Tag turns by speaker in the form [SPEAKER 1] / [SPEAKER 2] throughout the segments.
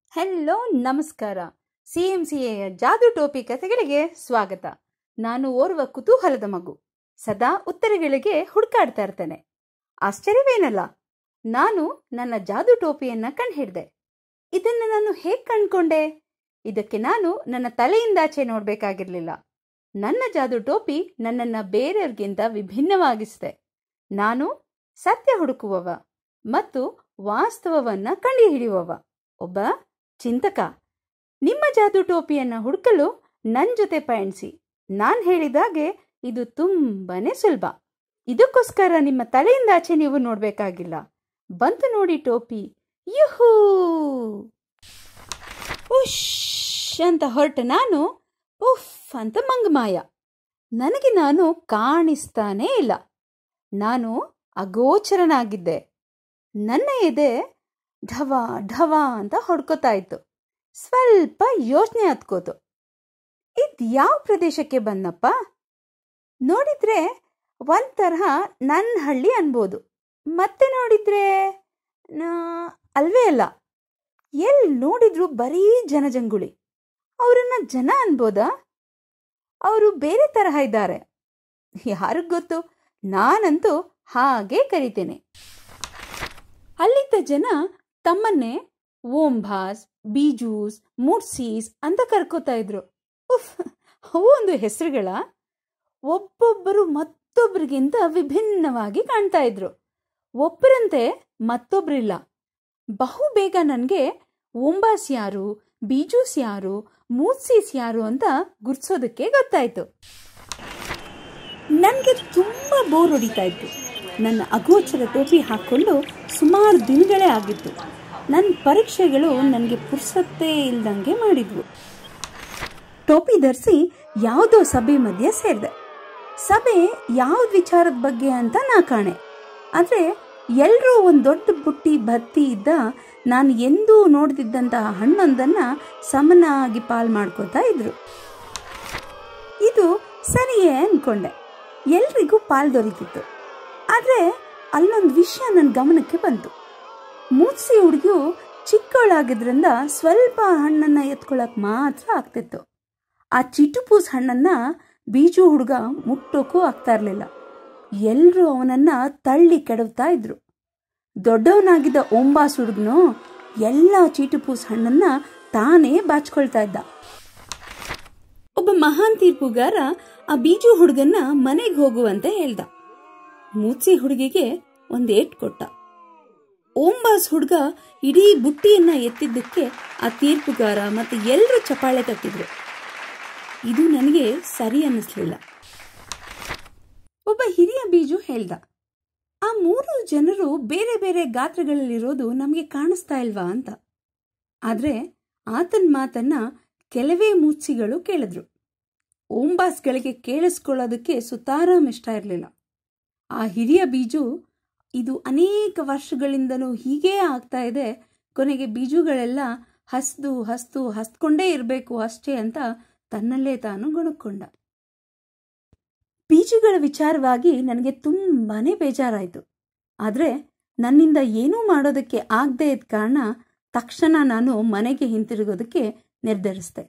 [SPEAKER 1] Hello ನಮಸ್ಕಾರ C M C ಎಯ ಜಾದು ಟೋಪಿ ಕಥೆಗಳಿಗೆ ಸ್ವಾಗತ ನಾನು ಓರ್ವ ಕುತೂಹಲದ ಮಗು ಸದಾ ಉತ್ತರಗಳಿಗೆ ಹುಡುಕಾಡ್ತಾ ಇರ್ತೇನೆ ಆಶ್ಚರ್ಯವೇನಲ್ಲ ನಾನು ನನ್ನ ಜಾದು ಟೋಪಿಯನ್ನ ಕಂಡುಹಿಡ್ದೆ ಇದನ್ನು ನಾನು ಹೇಗೆ ಕಂಡ್ಕೊಂಡೆ ಇದಕ್ಕೆ ನಾನು ನನ್ನ ತಲೆಯಿಂದಾಚೆ ನೋಡಬೇಕಾಗಿರ್ಲಿಲ್ಲ ನನ್ನ ಜಾದು ಟೋಪಿ ನನ್ನನ್ನ ಬೇರೆಯವ್ರಿಗಿಂತ ವಿಭಿನ್ನವಾಗಿಸಿದೆ ನಾನು ಸತ್ಯ ಹುಡುಕುವವ ಮತ್ತು ವಾಸ್ತವವನ್ನ ಕಂಡುಹಿಡಿಯುವವ ಒಬ್ಬ ಚಿಂತಕ ನಿಮ್ಮ ಜಾದು ಟೋಪಿಯನ್ನ ಹುಡುಕಲು ನನ್ನ ಜೊತೆ ಪಯಣಿಸಿ ನಾನು ಹೇಳಿದಾಗೆ ಇದು ತುಂಬಾನೇ ಸುಲಭ ಇದಕ್ಕೋಸ್ಕರ ನಿಮ್ಮ ತಲೆಯಿಂದಾಚೆ ನೀವು ನೋಡಬೇಕಾಗಿಲ್ಲ ಬಂತು ನೋಡಿ ಟೋಪಿ ಯುಹೂ ಉಶ್ ಅಂತ ಹೊರಟ ನಾನು ಉಫ್ ಅಂತ ಮಂಗಮಾಯ ನನಗೆ ನಾನು ಕಾಣಿಸ್ತಾನೇ ಇಲ್ಲ ನಾನು ಅಗೋಚರನಾಗಿದ್ದೆ ನನ್ನ ಎದೆ ಢವ ಢವ ಅಂತ ಹೊಡ್ಕೋತಾ ಇತ್ತು ಸ್ವಲ್ಪ ಯೋಚನೆ ಹತ್ಕೋತು ಇದು ಯಾವ ಪ್ರದೇಶಕ್ಕೆ ಬಂದಪ್ಪ ನೋಡಿದ್ರೆ ಒಂದ್ ತರಹ ನನ್ನ ಹಳ್ಳಿ ಅನ್ಬೋದು ಮತ್ತೆ ನೋಡಿದ್ರೆ ನಾ- ಅಲ್ವೇ ಅಲ್ಲ ಎಲ್ಲಿ ನೋಡಿದ್ರು ಬರೀ ಜನಜಂಗುಳಿ ಅವರನ್ನ ಜನ ಅನ್ಬೋದಾ ಅವರು ಬೇರೆ ತರಹ ಇದ್ದಾರೆ ಯಾರಿಗ್ ಗೊತ್ತು ನಾನಂತೂ ಹಾಗೆ ಕರಿತೇನೆ ಅಲ್ಲಿದ್ದ ಜನ ತಮ್ಮನ್ನೇ ಓಂಭಾಸ್ ಬೀಜೂಸ್ ಮುಡ್ಸೀಸ್ ಅಂತ ಕರ್ಕೋತಾ ಇದ್ರು ಉಫ್ ಅವು ಒಂದು ಹೆಸರುಗಳ ಒಬ್ಬೊಬ್ಬರು ಮತ್ತೊಬ್ಬರಿಗಿಂತ ವಿಭಿನ್ನವಾಗಿ ಕಾಣ್ತಾ ಇದ್ರು ಒಬ್ಬರಂತೆ ಮತ್ತೊಬ್ರಿಲ್ಲ ಬಹು ಬೇಗ ನನಗೆ ಓಂಬಾಸ್ ಯಾರು ಬೀಜೂಸ್ ಯಾರು ಮೂಡ್ಸೀಸ್ ಯಾರು ಅಂತ ಗುರ್ಸೋದಕ್ಕೆ ಗೊತ್ತಾಯ್ತು ನನಗೆ ತುಂಬ ಬೋರ್ ಹೊಡಿತಾ ಇತ್ತು ನನ್ನ ಅಗೋಚರ ಟೋಪಿ ಹಾಕ್ಕೊಂಡು ಸುಮಾರು ದಿನಗಳೇ ಆಗಿತ್ತು ನನ್ನ ಪರೀಕ್ಷೆಗಳು ನನಗೆ ಪುರ್ಸತ್ತೇ ಇಲ್ದಂಗೆ ಮಾಡಿದ್ವು ಟೋಪಿ ಧರಿಸಿ ಯಾವುದೋ ಸಭೆ ಮಧ್ಯೆ ಸೇರಿದೆ ಸಭೆ ಯಾವ್ದು ವಿಚಾರದ ಬಗ್ಗೆ ಅಂತ ನಾ ಕಾಣೆ ಆದರೆ ಎಲ್ಲರೂ ಒಂದು ದೊಡ್ಡ ಬುಟ್ಟಿ ಭತ್ತಿ ಇದ್ದ ನಾನು ಎಂದೂ ನೋಡ್ತಿದ್ದಂತಹ ಹಣ್ಣೊಂದನ್ನು ಸಮನಾಗಿ ಪಾಲ್ ಮಾಡ್ಕೋತಾ ಇದ್ರು ಇದು ಸರಿಯೇ ಅನ್ಕೊಂಡೆ ಎಲ್ರಿಗೂ ಪಾಲ್ ದೊರೀತಿತ್ತು ಆದರೆ ಅಲ್ಲೊಂದು ವಿಷಯ ನನ್ನ ಗಮನಕ್ಕೆ ಬಂತು ಮೂತ್ಸಿ ಹುಡುಗಿಯು ಚಿಕ್ಕವಳಾಗಿದ್ರಿಂದ ಸ್ವಲ್ಪ ಹಣ್ಣನ್ನ ಎತ್ಕೊಳಕ್ ಮಾತ್ರ ಆಗ್ತಿತ್ತು ಆ ಚಿಟುಪೂಸ್ ಹಣ್ಣನ್ನ ಬೀಜು ಹುಡುಗ ಮುಟ್ಟೋಕ್ಕೂ ಆಗ್ತಾ ಇರಲಿಲ್ಲ ಎಲ್ಲರೂ ಅವನನ್ನ ತಳ್ಳಿ ಕೆಡವ್ತಾ ಇದ್ರು ದೊಡ್ಡವನಾಗಿದ್ದ ಓಂಬಾಸ್ ಹುಡುಗನು ಎಲ್ಲ ಚೀಟುಪೂಸ್ ಹಣ್ಣನ್ನ ತಾನೇ ಬಾಚ್ಕೊಳ್ತಾ ಇದ್ದ ಒಬ್ಬ ಮಹಾನ್ ತೀರ್ಪುಗಾರ ಆ ಬೀಜು ಹುಡುಗನ್ನ ಮನೆಗೆ ಹೋಗುವಂತೆ ಹೇಳ್ದ ಮೂಚಿ ಹುಡುಗಿಗೆ ಒಂದ್ ಏಟ್ ಕೊಟ್ಟ ಓಂಬಾಸ್ ಹುಡುಗ ಇಡೀ ಬುಟ್ಟಿಯನ್ನ ಎತ್ತಿದ್ದಕ್ಕೆ ಆ ತೀರ್ಪುಗಾರ ಮತ್ತೆ ಎಲ್ಲರೂ ಚಪಾಳೆ ತಟ್ಟಿದ್ರು ಇದು ನನಗೆ ಸರಿ ಅನ್ನಿಸ್ಲಿಲ್ಲ ಒಬ್ಬ ಹಿರಿಯ ಬೀಜು ಹೇಳ್ದ ಆ ಮೂರು ಜನರು ಬೇರೆ ಬೇರೆ ಗಾತ್ರಗಳಲ್ಲಿರೋದು ನಮಗೆ ಕಾಣಿಸ್ತಾ ಇಲ್ವಾ ಅಂತ ಆದ್ರೆ ಆತನ ಮಾತನ್ನ ಕೆಲವೇ ಮೂಚಿಗಳು ಕೇಳಿದ್ರು ಓಂಬಾಸ್ಗಳಿಗೆ ಕೇಳಿಸ್ಕೊಳ್ಳೋದಕ್ಕೆ ಸುತಾರಾಮ್ ಇಷ್ಟ ಇರಲಿಲ್ಲ ಆ ಹಿರಿಯ ಬೀಜು ಇದು ಅನೇಕ ವರ್ಷಗಳಿಂದನೂ ಹೀಗೇ ಆಗ್ತಾ ಇದೆ ಕೊನೆಗೆ ಬೀಜುಗಳೆಲ್ಲ ಹಸ್ದು ಹಸ್ದು ಹಸ್ಕೊಂಡೇ ಇರಬೇಕು ಅಷ್ಟೇ ಅಂತ ತನ್ನಲ್ಲೇ ತಾನು ಗುಣಕೊಂಡ ಬೀಜುಗಳ ವಿಚಾರವಾಗಿ ನನಗೆ ತುಂಬಾನೇ ಬೇಜಾರಾಯಿತು ಆದರೆ ನನ್ನಿಂದ ಏನೂ ಮಾಡೋದಕ್ಕೆ ಆಗದೆ ಇದ್ದ ಕಾರಣ ತಕ್ಷಣ ನಾನು ಮನೆಗೆ ಹಿಂತಿರುಗೋದಕ್ಕೆ ನಿರ್ಧರಿಸಿದೆ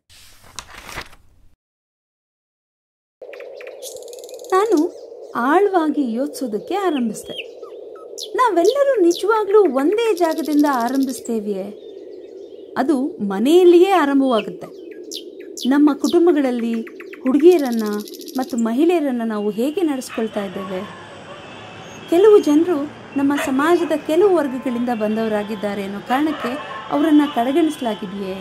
[SPEAKER 1] ನಾನು ಆಳವಾಗಿ ಯೋಚಿಸೋದಕ್ಕೆ ಆರಂಭಿಸಿದೆ ನಾವೆಲ್ಲರೂ ನಿಜವಾಗ್ಲೂ ಒಂದೇ ಜಾಗದಿಂದ ಆರಂಭಿಸ್ತೇವೆಯೇ ಅದು ಮನೆಯಲ್ಲಿಯೇ ಆರಂಭವಾಗುತ್ತೆ ನಮ್ಮ ಕುಟುಂಬಗಳಲ್ಲಿ ಹುಡುಗಿಯರನ್ನ ಮತ್ತು ಮಹಿಳೆಯರನ್ನ ನಾವು ಹೇಗೆ ನಡೆಸ್ಕೊಳ್ತಾ ಇದ್ದೇವೆ ಕೆಲವು ಜನರು ನಮ್ಮ ಸಮಾಜದ ಕೆಲವು ವರ್ಗಗಳಿಂದ ಬಂದವರಾಗಿದ್ದಾರೆ ಅನ್ನೋ ಕಾರಣಕ್ಕೆ ಅವರನ್ನ ಕಡೆಗಣಿಸಲಾಗಿದೆಯೇ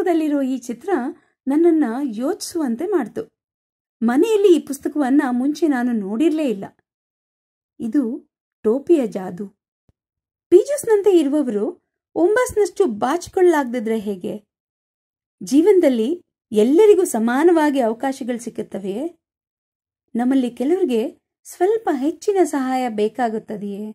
[SPEAKER 1] ಪುಸ್ತಕದಲ್ಲಿರೋ ಈ ಚಿತ್ರ ನನ್ನನ್ನು ಯೋಚಿಸುವಂತೆ ಮಾಡ್ತು ಮನೆಯಲ್ಲಿ ಈ ಪುಸ್ತಕವನ್ನು ಮುಂಚೆ ನಾನು ನೋಡಿರಲೇ ಇಲ್ಲ ಇದು ಟೋಪಿಯ ಜಾದು ಪೀಜಸ್ನಂತೆ ಇರುವವರು ಒಂಬಸ್ನಷ್ಟು ಬಾಚಿಕೊಳ್ಳಾಗದಿದ್ರೆ ಹೇಗೆ ಜೀವನದಲ್ಲಿ ಎಲ್ಲರಿಗೂ ಸಮಾನವಾಗಿ ಅವಕಾಶಗಳು ಸಿಕ್ಕುತ್ತವೆಯೇ ನಮ್ಮಲ್ಲಿ ಕೆಲವರಿಗೆ ಸ್ವಲ್ಪ ಹೆಚ್ಚಿನ ಸಹಾಯ ಬೇಕಾಗುತ್ತದೆಯೇ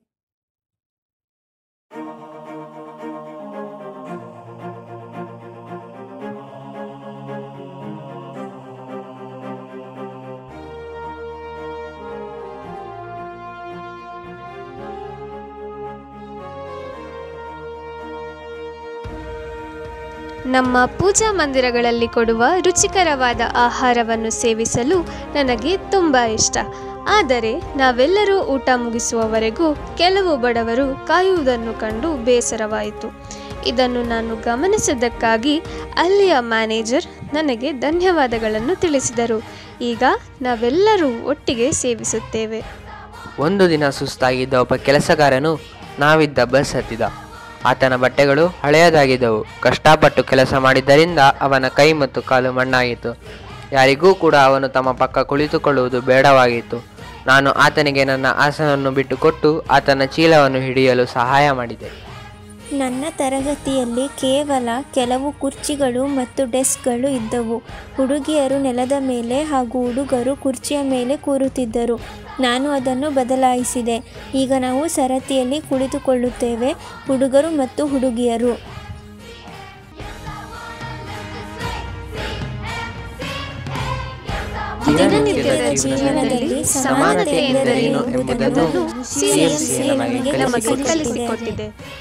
[SPEAKER 2] ನಮ್ಮ ಪೂಜಾ ಮಂದಿರಗಳಲ್ಲಿ ಕೊಡುವ ರುಚಿಕರವಾದ ಆಹಾರವನ್ನು ಸೇವಿಸಲು ನನಗೆ ತುಂಬ ಇಷ್ಟ ಆದರೆ ನಾವೆಲ್ಲರೂ ಊಟ ಮುಗಿಸುವವರೆಗೂ ಕೆಲವು ಬಡವರು ಕಾಯುವುದನ್ನು ಕಂಡು ಬೇಸರವಾಯಿತು ಇದನ್ನು ನಾನು ಗಮನಿಸಿದ್ದಕ್ಕಾಗಿ ಅಲ್ಲಿಯ ಮ್ಯಾನೇಜರ್ ನನಗೆ ಧನ್ಯವಾದಗಳನ್ನು ತಿಳಿಸಿದರು ಈಗ ನಾವೆಲ್ಲರೂ ಒಟ್ಟಿಗೆ ಸೇವಿಸುತ್ತೇವೆ
[SPEAKER 3] ಒಂದು ದಿನ ಸುಸ್ತಾಗಿದ್ದ ಒಬ್ಬ ಕೆಲಸಗಾರನು ನಾವಿದ್ದ ಬಸ್ ಹತ್ತಿದ ಆತನ ಬಟ್ಟೆಗಳು ಹಳೆಯದಾಗಿದ್ದವು ಕಷ್ಟಪಟ್ಟು ಕೆಲಸ ಮಾಡಿದ್ದರಿಂದ ಅವನ ಕೈ ಮತ್ತು ಕಾಲು ಮಣ್ಣಾಗಿತ್ತು ಯಾರಿಗೂ ಕೂಡ ಅವನು ತಮ್ಮ ಪಕ್ಕ ಕುಳಿತುಕೊಳ್ಳುವುದು ಬೇಡವಾಗಿತ್ತು ನಾನು ಆತನಿಗೆ ನನ್ನ ಆಸನವನ್ನು ಬಿಟ್ಟುಕೊಟ್ಟು ಆತನ ಚೀಲವನ್ನು ಹಿಡಿಯಲು ಸಹಾಯ ಮಾಡಿದೆ
[SPEAKER 4] ನನ್ನ ತರಗತಿಯಲ್ಲಿ ಕೇವಲ ಕೆಲವು ಕುರ್ಚಿಗಳು ಮತ್ತು ಡೆಸ್ಕ್ಗಳು ಇದ್ದವು ಹುಡುಗಿಯರು ನೆಲದ ಮೇಲೆ ಹಾಗೂ ಹುಡುಗರು ಕುರ್ಚಿಯ ಮೇಲೆ ಕೂರುತ್ತಿದ್ದರು ನಾನು ಅದನ್ನು ಬದಲಾಯಿಸಿದೆ ಈಗ ನಾವು ಸರತಿಯಲ್ಲಿ ಕುಳಿತುಕೊಳ್ಳುತ್ತೇವೆ ಹುಡುಗರು ಮತ್ತು ಹುಡುಗಿಯರು
[SPEAKER 2] ದಿನನಿತ್ಯದ ಜೀವನದಲ್ಲಿ ಸಮಾನತೆ ಎಂದರೇನು ಎಂಬುದನ್ನು
[SPEAKER 3] CFC
[SPEAKER 2] CFC
[SPEAKER 3] ನಮಗೆ
[SPEAKER 2] ನಮಗೆ
[SPEAKER 3] ಕಲಿಸಿಕೊಟ್ಟಿದೆ.
[SPEAKER 2] ಕಲಿಸಿಕೊಟ್ಟಿದೆ